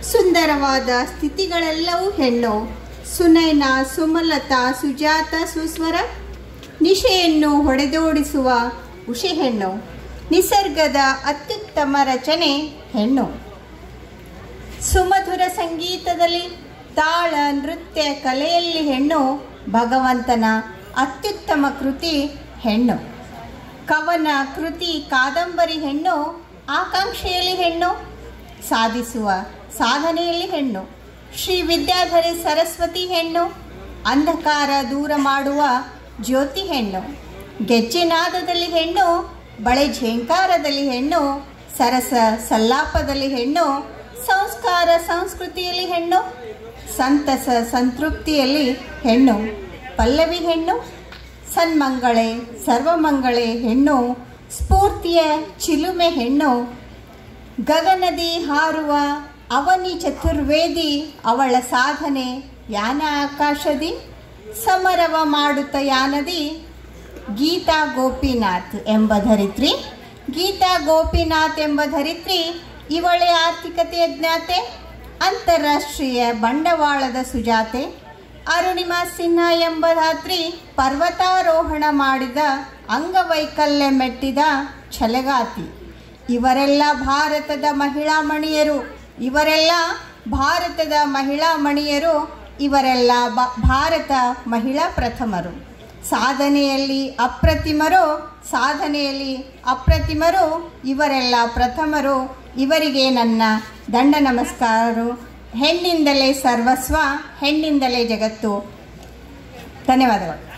ಸುಂದರವಾದ ಸ್ಥಿತಿಗಳೆಲ್ಲವೂ ಹೆಣ್ಣು ಸುನೈನ ಸುಮಲತಾ ಸುಜಾತ ಸುಸ್ವರ ನಿಶೆಯನ್ನು ಹೊಡೆದೋಡಿಸುವ ಉಷೆ ಹೆಣ್ಣು ನಿಸರ್ಗದ ಅತ್ಯುತ್ತಮ ರಚನೆ ಹೆಣ್ಣು ಸುಮಧುರ ಸಂಗೀತದಲ್ಲಿ ತಾಳ ನೃತ್ಯ ಕಲೆಯಲ್ಲಿ ಹೆಣ್ಣು ಭಗವಂತನ ಅತ್ಯುತ್ತಮ ಕೃತಿ ಹೆಣ್ಣು ಕವನ ಕೃತಿ ಕಾದಂಬರಿ ಹೆಣ್ಣು ಆಕಾಂಕ್ಷೆಯಲ್ಲಿ ಹೆಣ್ಣು ಸಾಧಿಸುವ ಸಾಧನೆಯಲ್ಲಿ ಹೆಣ್ಣು ಶ್ರೀ ವಿದ್ಯಾಧರಿ ಸರಸ್ವತಿ ಹೆಣ್ಣು ಅಂಧಕಾರ ದೂರ ಮಾಡುವ ಜ್ಯೋತಿ ಹೆಣ್ಣು ಗೆಜ್ಜೆನಾದದಲ್ಲಿ ಹೆಣ್ಣು ಬಳೆ ಝೇಂಕಾರದಲ್ಲಿ ಹೆಣ್ಣು ಸರಸ ಸಲ್ಲಾಪದಲ್ಲಿ ಹೆಣ್ಣು ಸಂಸ್ಕಾರ ಸಂಸ್ಕೃತಿಯಲ್ಲಿ ಹೆಣ್ಣು ಸಂತಸ ಸಂತೃಪ್ತಿಯಲ್ಲಿ ಹೆಣ್ಣು ಪಲ್ಲವಿ ಹೆಣ್ಣು ಸನ್ಮಂಗಳೆ ಸರ್ವಮಂಗಳೆ ಹೆಣ್ಣು ಸ್ಫೂರ್ತಿಯ ಚಿಲುಮೆ ಹೆಣ್ಣು ಗಗನದಿ ಹಾರುವ ಅವನಿ ಚತುರ್ವೇದಿ ಅವಳ ಸಾಧನೆ ಯಾನ ಆಕಾಶದಿ ಸಮರವ ಮಾಡುತ್ತ ಯಾನದಿ ಗೀತಾ ಗೋಪಿನಾಥ್ ಎಂಬ ಧರಿತ್ರಿ ಗೀತಾ ಗೋಪಿನಾಥ್ ಎಂಬ ಧರಿತ್ರಿ ಇವಳೆ ಆರ್ಥಿಕತೆಯ ಜ್ಞಾತೆ ಅಂತಾರಾಷ್ಟ್ರೀಯ ಬಂಡವಾಳದ ಸುಜಾತೆ ಅರುಣಿಮಾ ಸಿನ್ಹಾ ಎಂಬ ಧಾತ್ರಿ ಪರ್ವತಾರೋಹಣ ಮಾಡಿದ ಅಂಗವೈಕಲ್ಯ ಮೆಟ್ಟಿದ ಛಲಗಾತಿ ಇವರೆಲ್ಲ ಭಾರತದ ಮಹಿಳಾ ಮಣಿಯರು ಇವರೆಲ್ಲ ಭಾರತದ ಮಹಿಳಾ ಮಣಿಯರು ಇವರೆಲ್ಲ ಬ ಭಾರತ ಮಹಿಳಾ ಪ್ರಥಮರು ಸಾಧನೆಯಲ್ಲಿ ಅಪ್ರತಿಮರು ಸಾಧನೆಯಲ್ಲಿ ಅಪ್ರತಿಮರು ಇವರೆಲ್ಲ ಪ್ರಥಮರು ಇವರಿಗೆ ನನ್ನ ದಂಡ ನಮಸ್ಕಾರರು ಹೆಣ್ಣಿಂದಲೇ ಸರ್ವಸ್ವ ಹೆಣ್ಣಿಂದಲೇ ಜಗತ್ತು ಧನ್ಯವಾದಗಳು